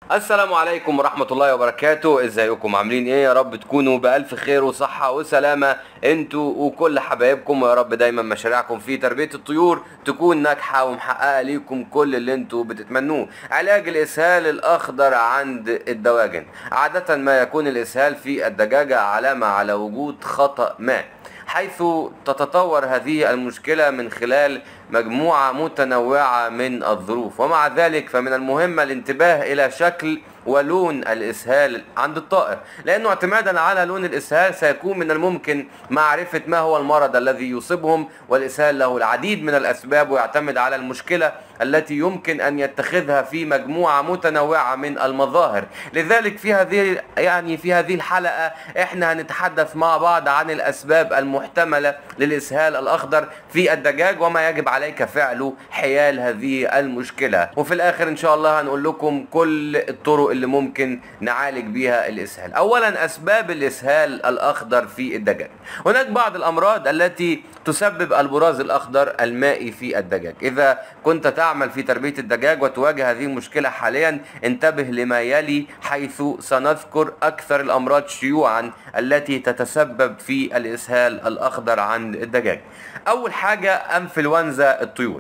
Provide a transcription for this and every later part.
السلام عليكم ورحمة الله وبركاته ازيكم عاملين ايه يا رب تكونوا بألف خير وصحة وسلامة انتوا وكل حبايبكم ويا رب دايما مشاريعكم في تربية الطيور تكون ناجحة ومحققة ليكم كل اللي انتوا بتتمنوه علاج الاسهال الاخضر عند الدواجن عادة ما يكون الاسهال في الدجاجة علامة على وجود خطأ ما حيث تتطور هذه المشكلة من خلال مجموعة متنوعة من الظروف ومع ذلك فمن المهم الانتباه إلى شكل ولون الإسهال عند الطائر لأنه اعتمادا على لون الإسهال سيكون من الممكن معرفة ما هو المرض الذي يصيبهم والإسهال له العديد من الأسباب ويعتمد على المشكلة التي يمكن أن يتخذها في مجموعة متنوعة من المظاهر لذلك في هذه يعني في هذه الحلقة احنا هنتحدث مع بعض عن الأسباب المحتملة للإسهال الأخضر في الدجاج وما يجب عليك فعله حيال هذه المشكلة وفي الآخر إن شاء الله هنقول لكم كل الطرق اللي ممكن نعالج بيها الإسهال أولا أسباب الإسهال الأخضر في الدجاج هناك بعض الأمراض التي تسبب البراز الأخضر المائي في الدجاج إذا كنت تعمل في تربية الدجاج وتواجه هذه المشكلة حاليا انتبه لما يلي حيث سنذكر أكثر الأمراض شيوعا التي تتسبب في الإسهال الأخضر عند الدجاج أول حاجة أنفلونزا الطيور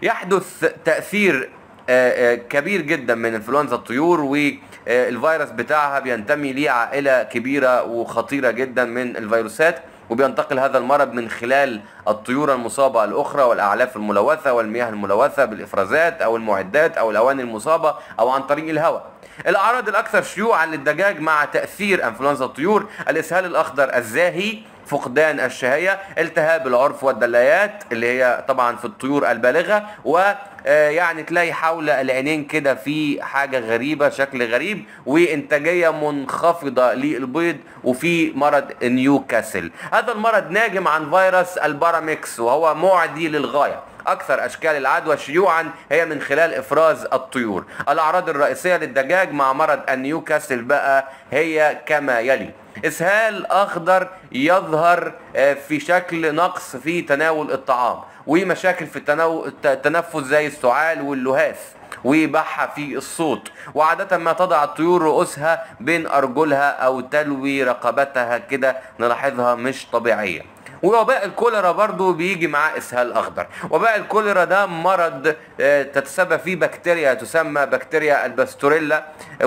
يحدث تأثير آه، آه، كبير جدا من انفلونزا الطيور والفيروس بتاعها بينتمي لعائلة كبيرة وخطيرة جدا من الفيروسات وبينتقل هذا المرض من خلال الطيور المصابة الأخرى والأعلاف الملوثة والمياه الملوثة بالإفرازات أو المعدات أو الأواني المصابة أو عن طريق الهواء الأعراض الأكثر شيوعا للدجاج مع تأثير أنفلونزا الطيور الإسهال الأخضر الزاهي فقدان الشهية التهاب العرف والدلايات اللي هي طبعا في الطيور البالغة و يعني تلاقي حول العينين كده في حاجة غريبة شكل غريب وانتاجية منخفضة للبيض وفي مرض نيوكاسل هذا المرض ناجم عن فيروس الباراميكس وهو معدي للغاية اكثر اشكال العدوى شيوعا هي من خلال افراز الطيور الاعراض الرئيسيه للدجاج مع مرض النيوكاسل بقى هي كما يلي اسهال اخضر يظهر في شكل نقص في تناول الطعام ومشاكل في التنفس زي السعال واللهاث وبحة في الصوت وعادة ما تضع الطيور رؤوسها بين أرجلها أو تلوي رقبتها كده نلاحظها مش طبيعية ووباء الكوليرا برضو بيجي معاه اسهال اخضر وباء الكوليرا ده مرض تتسبب فيه بكتيريا تسمى بكتيريا الباستوريلا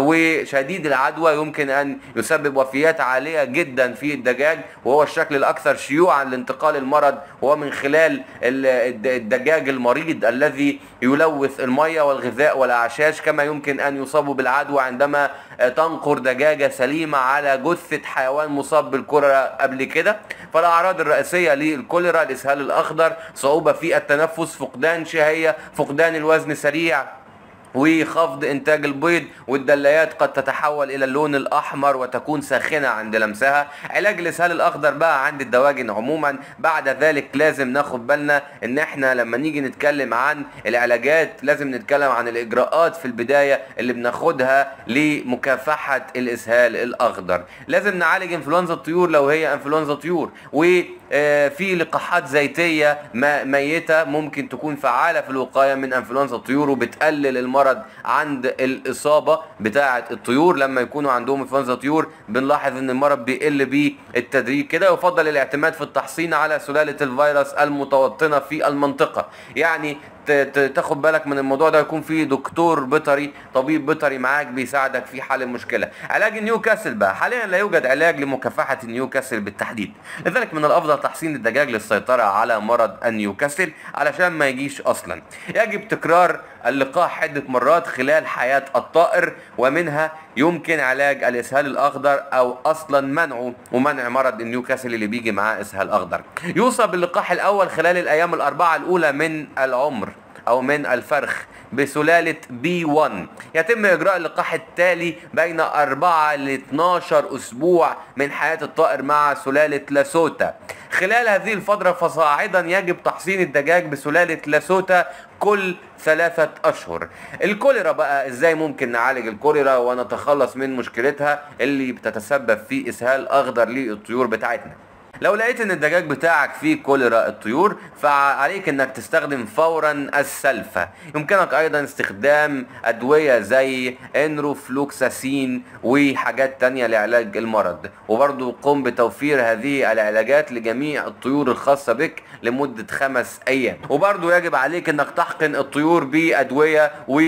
وشديد العدوى يمكن ان يسبب وفيات عاليه جدا في الدجاج وهو الشكل الاكثر شيوعا لانتقال المرض وهو من خلال الدجاج المريض الذي يلوث الميه والغذاء والاعشاش كما يمكن ان يصابوا بالعدوى عندما تنقر دجاجه سليمه على جثه حيوان مصاب بالكوليرا قبل كده فالاعراض الرئيسيه للكوليرا الاسهال الاخضر صعوبه في التنفس فقدان شهيه فقدان الوزن سريع وخفض انتاج البيض والدلايات قد تتحول الى اللون الاحمر وتكون ساخنه عند لمسها علاج الاسهال الاخضر بقى عند الدواجن عموما بعد ذلك لازم ناخد بالنا ان احنا لما نيجي نتكلم عن العلاجات لازم نتكلم عن الاجراءات في البدايه اللي بناخدها لمكافحه الاسهال الاخضر لازم نعالج انفلونزا الطيور لو هي انفلونزا طيور وفي لقاحات زيتيه ميته ممكن تكون فعاله في الوقايه من انفلونزا الطيور وبتقلل المرض المرض عند الاصابه بتاعه الطيور لما يكونوا عندهم انفلونزا طيور بنلاحظ ان المرض بيقل بالتدريج كده يفضل الاعتماد في التحصين على سلاله الفيروس المتوطنه في المنطقه يعني تاخد بالك من الموضوع ده يكون في دكتور بيطري طبيب بيطري معاك بيساعدك في حل المشكله علاج النيوكاسل بقى حاليا لا يوجد علاج لمكافحه النيوكاسل بالتحديد لذلك من الافضل تحصين الدجاج للسيطره على مرض النيوكاسل علشان ما يجيش اصلا يجب تكرار اللقاح عده مرات خلال حياه الطائر ومنها يمكن علاج الاسهال الاخضر او اصلا منعه ومنع مرض النيوكاسل اللي بيجي معاه اسهال اخضر يوصى باللقاح الاول خلال الايام الاربعه الاولى من العمر او من الفرخ بسلالة بي 1 يتم اجراء اللقاح التالي بين 4 ل 12 اسبوع من حياة الطائر مع سلالة لاسوتا خلال هذه الفترة فصاعدا يجب تحصين الدجاج بسلالة لاسوتا كل ثلاثة أشهر الكوليرا بقى إزاي ممكن نعالج الكوليرا ونتخلص من مشكلتها اللي بتتسبب في إسهال أخضر للطيور بتاعتنا لو لقيت ان الدجاج بتاعك فيه كوليرا الطيور فعليك انك تستخدم فورا السلفة يمكنك ايضا استخدام ادوية زي انروفلوكساسين وحاجات تانية لعلاج المرض وبرضو قم بتوفير هذه العلاجات لجميع الطيور الخاصة بك لمدة خمس ايام وبرضو يجب عليك انك تحقن الطيور بادوية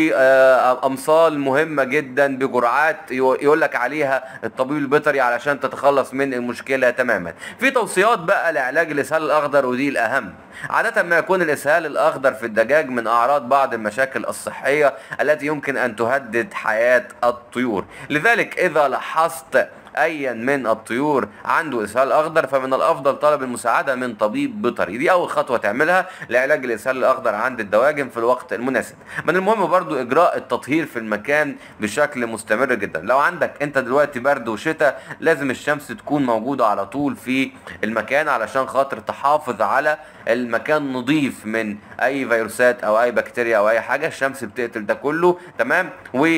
وامصال مهمة جدا بجرعات يقول لك عليها الطبيب البيطري علشان تتخلص من المشكلة تماما في توصيات بقى لعلاج الاسهال الاخضر ودي الاهم عادة ما يكون الاسهال الاخضر في الدجاج من اعراض بعض المشاكل الصحية التي يمكن ان تهدد حياة الطيور لذلك اذا لاحظت ايا من الطيور عنده اسهال اخضر فمن الافضل طلب المساعده من طبيب بيطري دي اول خطوه تعملها لعلاج الاسهال الاخضر عند الدواجن في الوقت المناسب من المهم برضو اجراء التطهير في المكان بشكل مستمر جدا لو عندك انت دلوقتي برد وشتاء لازم الشمس تكون موجوده على طول في المكان علشان خاطر تحافظ على المكان نظيف من اي فيروسات او اي بكتيريا او اي حاجه الشمس بتقتل ده كله تمام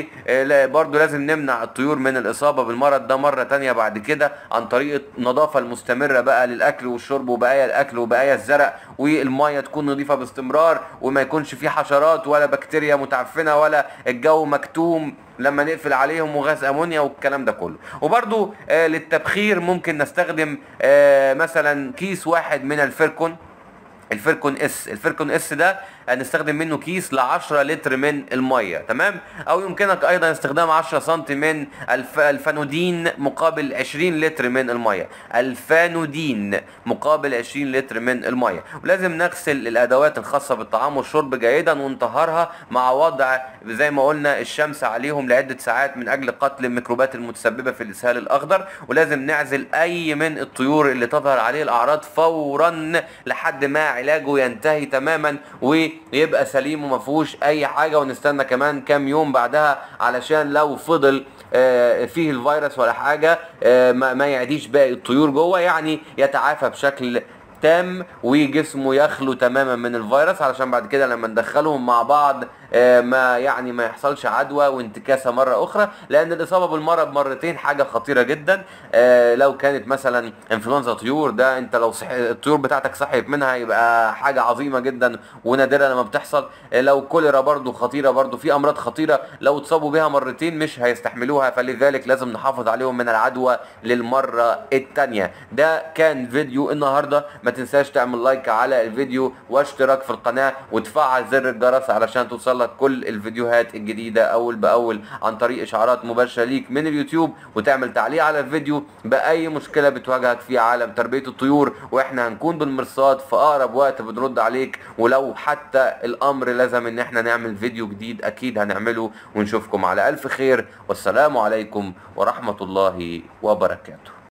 وبرضه لازم نمنع الطيور من الاصابه بالمرض ده مره تانية بعد كده عن طريق النظافه المستمره بقى للاكل والشرب وبقايا الاكل وبقايا الزرع والميه تكون نظيفه باستمرار وما يكونش في حشرات ولا بكتيريا متعفنه ولا الجو مكتوم لما نقفل عليهم وغاز امونيا والكلام ده كله وبرضو آه للتبخير ممكن نستخدم آه مثلا كيس واحد من الفيركون الفيركون اس الفيركون اس ده هنستخدم منه كيس ل 10 لتر من الميه تمام او يمكنك ايضا استخدام 10 سم من الف... الفانودين مقابل 20 لتر من الميه الفانودين مقابل 20 لتر من الميه ولازم نغسل الادوات الخاصه بالطعام والشرب جيدا ونطهرها مع وضع زي ما قلنا الشمس عليهم لعده ساعات من اجل قتل الميكروبات المتسببه في الاسهال الاخضر ولازم نعزل اي من الطيور اللي تظهر عليه الاعراض فورا لحد ما علاجه ينتهي تماما ويبقى سليم وما فيهوش اي حاجه ونستنى كمان كام يوم بعدها علشان لو فضل آه، فيه الفيروس ولا حاجه آه، ما ما يعديش باقي الطيور جوه يعني يتعافى بشكل تام وجسمه يخلو تماما من الفيروس علشان بعد كده لما ندخلهم مع بعض آه، ما يعني ما يحصلش عدوى وانتكاسه مره اخرى لان الاصابه بالمرض مرتين حاجه خطيره جدا آه، لو كانت مثلا انفلونزا طيور ده انت لو صحي الطيور بتاعتك صحيت منها يبقى حاجه عظيمه جدا ونادره لما بتحصل آه، لو كوليرا برضو خطيره برضو في امراض خطيره لو اتصابوا بها مرتين مش هيستحملوها فلذلك لازم نحافظ عليهم من العدوى للمره الثانيه ده كان فيديو النهارده ما تنساش تعمل لايك على الفيديو واشتراك في القناه وتفعل زر الجرس علشان توصل لك كل الفيديوهات الجديده اول باول عن طريق اشعارات مباشره ليك من اليوتيوب وتعمل تعليق على الفيديو باي مشكله بتواجهك في عالم تربيه الطيور واحنا هنكون بالمرصاد في اقرب وقت بنرد عليك ولو حتى الامر لازم ان احنا نعمل فيديو جديد اكيد هنعمله ونشوفكم على الف خير والسلام عليكم ورحمه الله وبركاته